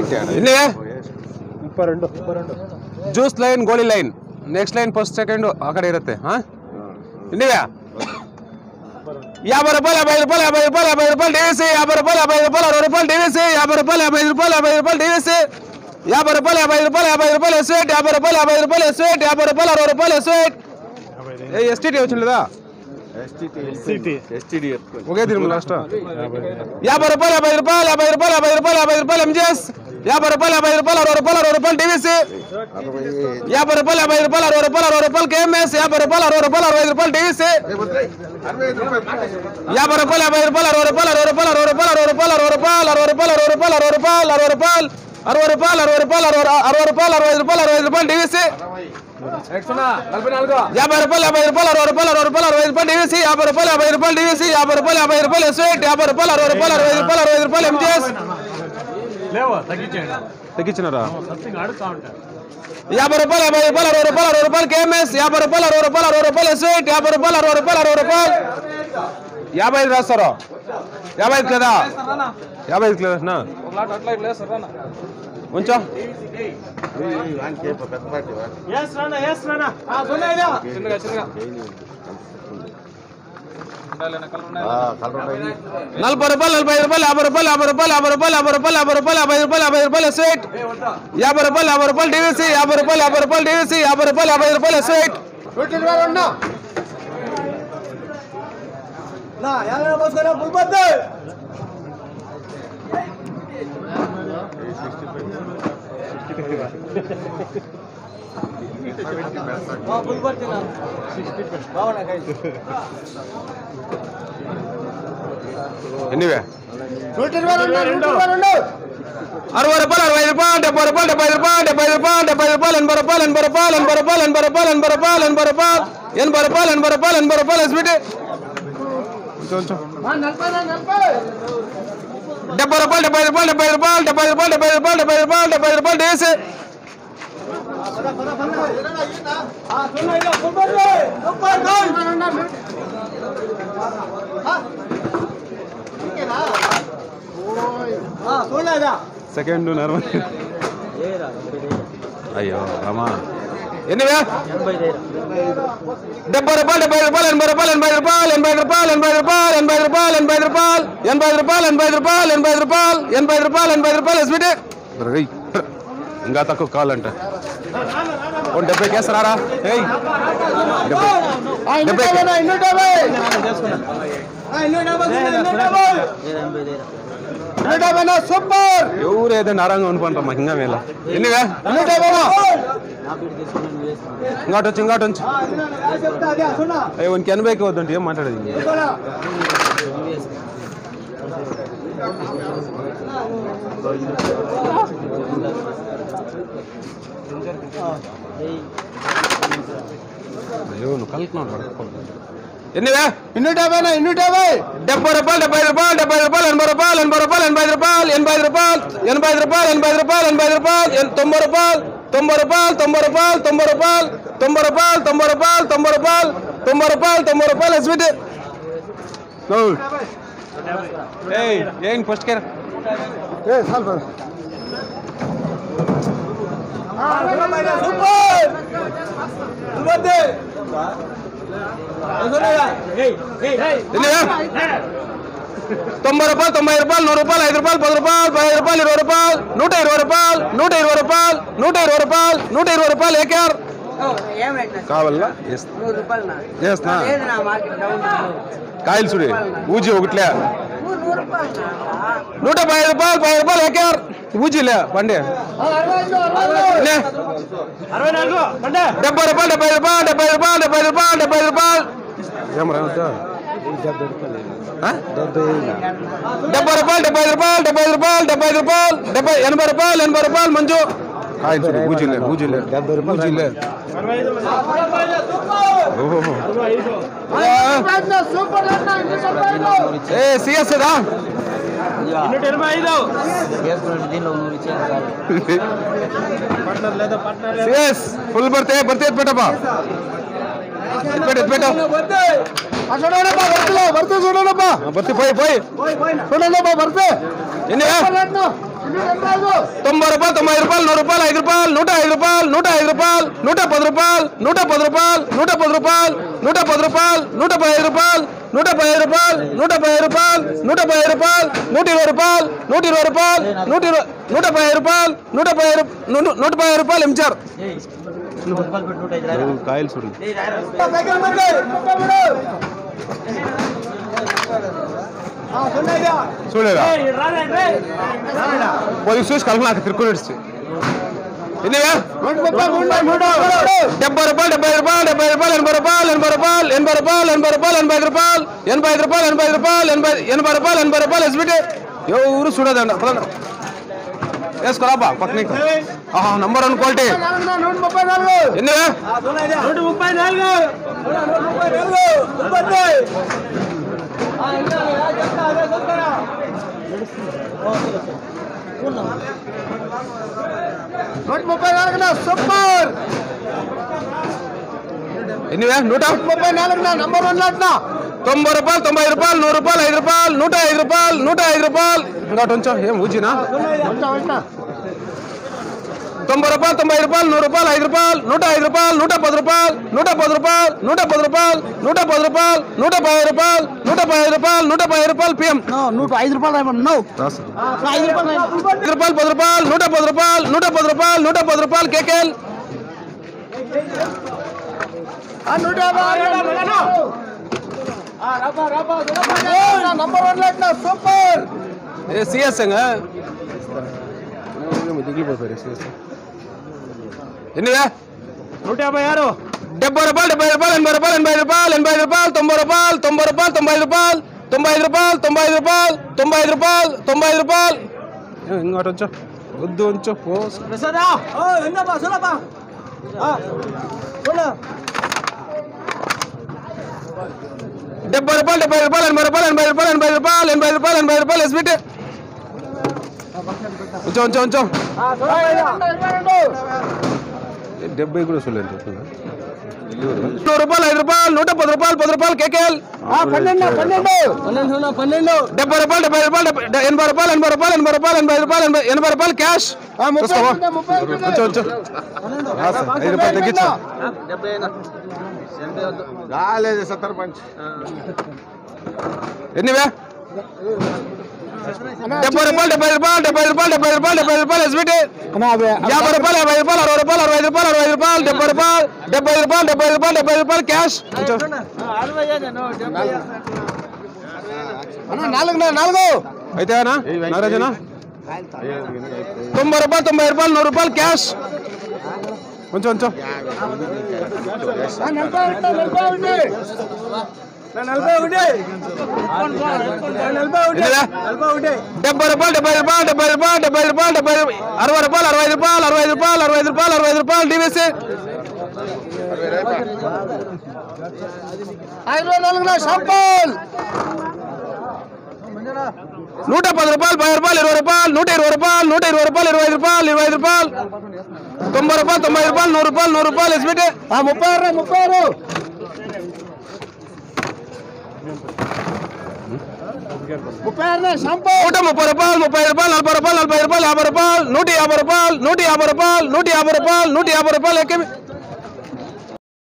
ఎన్ని ಮುಪ್ಪ ರೆಂಡು ಮುಪ್ಪ ರೆಂಡು ಜ್ಯೂಸ್ ಲೈನ್ ಗೋಳಿ line next line first second ಆ ಕಡೆ ಇರುತ್ತೆ ಹಾ ಇನ್ನಿವ್ಯಾ యాభై రూపాయలు యాభై రూపాయలు యాభై రూపాయలు యాభై రూపాయలు డీవీసీ యాభై రూపాయలు యాభై రూపాయలు అరవై రూపాయలు డీవీసీ యాభై రూపాయలు యాభై రూపాయలు యాభై రూపాయలు డీవీసీ యాభై రూపాయలు యాభై రూపాయలు యాభై రూపాయలు ఎస్వేట్ యాభై రూపాయలు యాభై రూపాయలు ఎస్వేట్ యాభై రూపాయలు అరవై రూపాయలు ఎస్వేట్ ఏ ఎస్టీటీ వచ్చింది లేదా సిటీ ఒకే తిరుమల లాస్ట్ యాభై రూపాయలు యాభై రూపాయలు యాభై రూపాయలు యాభై రూపాయలు యాభై రూపాయలు ఎంజిఎస్ యాభై రూపాయలు యాభై రూపాయలు అరవై రూపాయలు అరవై రూపాయలు డీవీసీ యాభై రూపాయలు యాభై రూపాయలు అరవై రూపాయలు అరవై రూపాయలు కేఎంఎస్ యాభై రూపాయలు అరవై రూపాయలు అరవై ఐదు రూపాయలు డీవీసీ యాభై రూపాయలు యాభై రూపాయలు అరవై రూపాయలు అరవై రూపాయలు అరవై రూపాయలు అరవై రూపాయలు అరవై రూపాయలు అరవై రూపాయలు అరవై రూపాయలు అరవై రూపాయలు అరవై రూపాయలు అరవై రూపాయలు అరవై రూపాయలు అరవై అరవై రూపాయలు అరవై ఐదు రూపాయలు అరవై ఐదు రూపాయలు డీవీసీ యాభై రూపాయలు యాభై రూపాయలు అరవై రూపాయలు అరవై రూపాయలు అరవై ఐదు రూపాయలు డీవీసీ యాభై రూపాయలు యాభై రూపాయలు డీవీసీ యాభై రూపాయలు యాభై రూపాయలు ఎస్వేట్ యాభై రూపాయలు అరవై రూపాయలు అరవై ఐదు రూపాయలు అరవై ఐదు రూపాయలు ఎంజిఎస్ లేవా తగ్గించండి తగ్గించినారా సంథింగ్ ఆడుతా ఉంటా యాభై రూపాయలు యాభై రూపాయలు అరవై రూపాయలు అరవై రూపాయలు కేఎంఎస్ యాభై రూపాయలు అరవై రూపాయలు అరవై రూపాయలు ఎస్వేట్ యాభై రూపాయలు అరవై రూపాయలు అరవై రూపాయలు యాభై ఐదు రాస్తారా యాభై ఐదు కదా యాభై ఐదు లేదా ఉంచో ఎస్ రానా ఎస్ రానా నలభై రూపాయలు నలభై ఐదు రూపాయలు యాభై రూపాయలు యాభై రూపాయలు యాభై రూపాయలు యాభై రూపాయలు యాభై రూపాయలు యాభై రూపాయలు యాభై రూపాయలు ఎస్వేట్ యాభై రూపాయలు యాభై రూపాయలు డీవీసీ యాభై రూపాయలు యాభై రూపాయలు డీవీసీ యాభై రూపాయలు యాభై రూపాయలు ఎస్వేట్ ఎన్నివే అరవై రూపాయలు అరవై రూపాయలు డెబ్బై రూపాయలు డెబ్బై రూపాయలు డెబ్బై రూపాయలు డెబ్బై రూపాయలు ఎనభై రూపాయలు ఎనభై రూపాయలు ఎనభై రూపాయలు ఎనభై రూపాయలు ఎనభై రూపాయలు ఎనభై రూపాయలు ఎనభై రూపాయలు ఎనభై రూపాయలు ఎనభై రూపాయలు ఎస్బిటి డెబ్బై రూపాయలు డెబ్బై రూపాయలు డెబ్బై రూపాయలు డెబ్బై రూపాయలు డెబ్బై రూపాయలు డెబ్బై రూపాయలు డెబ్బై రూపాయలు డేసి సెకండ్ నర్మ అయ్యో రామా ఎన్నివే డెబ్బై రూపాయలు డెబ్బై రూపాయలు ఎనభై రూపాయలు ఎనభై రూపాయలు ఎనభై రూపాయలు ఎనభై రూపాయలు ఎనభై రూపాయలు ఎనభై రూపాయలు ఎనభై రూపాయలు ఎనభై రూపాయలు ఎనభై రూపాయలు ఎనభై రూపాయలు ఎనభై రూపాయలు ఎస్బిటి ఇంకా తక్కువ కావాలంట ఓ డెబ్బై కేసరారా ఏయ్ డెబ్బై సూపర్ ఎవరు ఏదో నారంగా అనుకుంటాం మాకు ఇంకా మేళ ఎన్నివే ఇంకోటి వచ్చి ఇంకోటి వచ్చి అయ్యో ఇంక ఎనభైకి వద్దంటే ఏం మాట్లాడేది అయ్యో నువ్వు కలుపుతున్నావు ఎన్నివే ಇನ್ನೂಟ ಬೇನ ಇನ್ನೂಟ ಬೈ డెబ్బై రూపాయలు డెబ్బై రూపాయలు డెబ్బై రూపాయలు ఎనభై రూపాయలు ఎనభై రూపాయలు ఎనభై ఐదు రూపాయలు ఎనభై ఐదు రూపాయలు ఎనభై ఐదు రూపాయలు ఎనభై ఐదు రూపాయలు ఎనభై ఐదు రూపాయలు ఎన్- తొంభై రూపాయలు తొంభై రూపాయలు తొంభై రూపాయలు తొంభై రూపాయలు తొంభై రూపాయలు తొంభై రూపాయలు తొంభై రూపాయలు తొంభై రూపాయలు తొంభై రూపాయలు ఎస్బిటి ఏయ్ ఏం ఫస్ట్ కేర్ ಏ ಸ್ವಲ್ಪ తొంభై రూపాయలు తొంభై రూపాయలు నూరు రూపాయలు ఐదు రూపాయలు పది రూపాయలు పదిహేను రూపాయలు ఇరవై రూపాయలు నూట ఇరవై రూపాయలు నూట ఇరవై రూపాయలు నూట ఇరవై రూపాయలు నూట ఇరవై రూపాయలు ఏకేఆర్ ఏం పెట్టినా కావాలా నూరు రూపాయలు నా చేస్తున్నా లేదు నా మార్కెట్ డౌన్ కాయలు చూడి ఊజీ ఒకట్లే నూరు నూరు రూపాయలు నా నూట పది రూపాయలు పది రూపాయలు ఏకేఆర్ ఊజీలే బండి లే. ಅರವೈ ನಾಲ್ಕು ಬಂಡೆ డెబ్బై రూపాయలు డెబ్బై రూపాయలు డెబ్బై రూపాయలు డెబ్బై రూపాయలు డెబ్బై రూపాయలు ఏమరా ఆ? డెబ్బై రూపాయలు డెబ్బై రూపాయలు డెబ్బై రూపాయలు డెబ్బై రూపాయలు డెబ్బై ఎనభై రూపాయలు ఎనభై రూపాయలు మంజు కాయలు చూడు ఊజీలే ఊజీలే ఊజీలే అరవై ఐదు ఓహో అరవై ఐదు ఏ సిఎస్ దా ಇನ್ನೂಟ ఎనభై ఐదు దీనిలో నూరు ఇచ్చేది కాదు పార్ట్నర్ లేదా పార్ట్నర్ సిఎస్ ఫుల్ బర్తే బర్తే ఎత్తుపెట్టప్పా ఎత్తుపెట్టు ఎత్తుపెట్టు ಬರ್ತೆ చూడండి బర్తి పోయి పోయి చూడండి ಬರ್ತೆ ఎన్ని తొంభై రూపాయలు తొంభై ఐదు రూపాయలు నూరు రూపాయలు ఐదు రూపాయలు నూట ఐదు రూపాయలు నూట ఐదు రూపాయలు నూట పది రూపాయలు నూట పది రూపాయలు నూట పది రూపాయలు నూట పది రూపాయలు నూట పదిహేను రూపాయలు నూట పదిహేను రూపాయలు నూట పదిహేను రూపాయలు నూట పదిహేను రూపాయలు నూట ఇరవై రూపాయలు నూట ఇరవై రూపాయలు నూట ఇరవై నూట పదిహేను రూపాయలు నూట పదిహేను నూ- నూట పదిహేను రూపాయలు ఎంచారు రూపాయలు పెట్టి నూట ఐదు రాయరా? కాయలు చూడు ఏయ్, రాయరా. చూడలేదా పోయి చూసి కలుపు నాకు తిరుక్కుని ఎన్నివే డెబ్బై రూపాయలు డెబ్బై రూపాయలు డెబ్బై రూపాయలు ఎనభై రూపాయలు ఎనభై రూపాయలు ఎనభై రూపాయలు ఎనభై రూపాయలు ఎనభై ఐదు రూపాయలు ఎనభై ఐదు రూపాయలు ఎనభై ఐదు రూపాయలు ఎనభై ఎనభై రూపాయలు ఎనభై రూపాయలు ఎస్బిటి ఎవరు చూడదండి పదండి వేసుకోరాబా పక్కన ఆహా నంబర్ వన్ క్వాలిటీ ఎన్నివే నూట ముప్పై నాలుగు ఎన్నివే నూట ముప్పై నాలుగు నంబర్ వన్ తొంభై రూపాయలు తొంభై ఐదు రూపాయలు నూరు రూపాయలు ఐదు రూపాయలు నూట ఐదు రూపాయలు నూట ఐదు రూపాయలు ఇంకోటి ఉంచో ఏం ఊజినా తొంభై రూపాయలు తొంభై ఐదు రూపాయలు నూరు రూపాయలు ఐదు రూపాయలు నూట ఐదు రూపాయలు నూట పది రూపాయలు నూట పది రూపాయలు నూట పది రూపాయలు నూట పది రూపాయలు నూట పది రూపాయలు నూట పది రూపాయలు నూట పది రూపాయలు పిఎం నూట ఐదు రూపాయలు రాయమను. నో. ఐదు రూపాయలు రాయమను. ఐదు రూపాయలు పది రూపాయలు నూట పది రూపాయలు నూట పది రూపాయలు నూట పది రూపాయలు కేకేల్ ఏ సిఎస్ ఎన్నివే నూట యాభై ఆరు డెబ్బై రూపాయలు డెబ్బై రూపాయలు ఎనభై రూపాయలు ఎనభై రూపాయలు ఎనభై ఐదు రూపాయలు తొంభై రూపాయలు తొంభై రూపాయలు తొంభై ఐదు రూపాయలు తొంభై ఐదు రూపాయలు తొంభై ఐదు రూపాయలు తొంభై ఐదు రూపాయలు తొంభై ఐదు రూపాయలు ఇంకోటి ఉంచో వద్దు ఉంచో పోస్ ప్రసాదా? ఓ, ఎన్నోపా, సులభా. ఆ, చూడు. డెబ్బై రూపాయలు డెబ్బై రూపాయలు ఎనభై రూపాయలు ఎనభై రూపాయలు ఎనభై రూపాయలు ఎనభై రూపాయలు ఎనభై రూపాయలు ఎస్బిటి ఉంచో ఉంచో ఉంచో ఆ, చూడు. డెబ్బై కూడా చూడలేదు చెప్తున్నా నూరు రూపాయలు ఐదు రూపాయలు నూట పది రూపాయలు పది రూపాయలు కేకేల్ పన్నెండు పన్నెండు పన్నెండు పన్నెండు డెబ్బై రూపాయలు డెబ్బై రూపాయలు డెబ్బై- ఎనభై రూపాయలు ఎనభై రూపాయలు ఎనభై రూపాయలు ఎనభై రూపాయలు ఎనభై ఎనభై రూపాయలు క్యాష్ చూసుకోవా ఉంచో ఉంచో ఆ, సార్, ఐదు రూపాయలు తగ్గించు రాలేదు సత్తర్ పంచ్ ఎన్నివే డెబ్బై రూపాయలు డెబ్బై రూపాయలు డెబ్బై రూపాయలు డెబ్బై రూపాయలు డెబ్బై రూపాయలు ఎస్బిటి యాభై రూపాయలు యాభై రూపాయలు అరవై రూపాయలు అరవై ఐదు రూపాయలు అరవై ఐదు రూపాయలు డెబ్బై రూపాయలు డెబ్బై ఐదు రూపాయలు డెబ్బై ఐదు రూపాయలు డెబ్బై ఐదు రూపాయలు క్యాష్ ఉంచో. నాలుగు నాలుగు అయితే అనా నారాజనా తొంభై రూపాయలు తొంభై ఐదు రూపాయలు నూరు రూపాయలు క్యాష్ కొంచెం కొంచెం నలభై ఒకటి నలభై ఒకటి ఎన్నివే? నలభై ఒకటి డెబ్బై రూపాయలు డెబ్బై రూపాయలు డెబ్బై రూపాయలు డెబ్బై రూపాయలు డెబ్బై రూపాయలు అరవై రూపాయలు అరవై ఐదు రూపాయలు అరవై ఐదు రూపాయలు అరవై ఐదు రూపాయలు అరవై ఐదు రూపాయలు డివిసి ఐదు నాలుగు షాంపూల్ నూట పది రూపాయలు పది రూపాయలు ఇరవై రూపాయలు నూట ఇరవై రూపాయలు నూట ఇరవై రూపాయలు ఇరవై ఐదు రూపాయలు ఇరవై ఐదు రూపాయలు తొంభై రూపాయలు తొంభై ఐదు రూపాయలు నూరు రూపాయలు నూరు రూపాయలు ఎస్బిటి ముప్పై ఆరు ముప్పై ఆరు ముప్పై ఆరు షాంపూ నూట ముప్పై రూపాయలు ముప్పై ఐదు రూపాయలు నలభై రూపాయలు నలభై రూపాయలు యాభై రూపాయలు నూట యాభై రూపాయలు నూట యాభై రూపాయలు నూట యాభై రూపాయలు నూట యాభై రూపాయలు ఎక్కి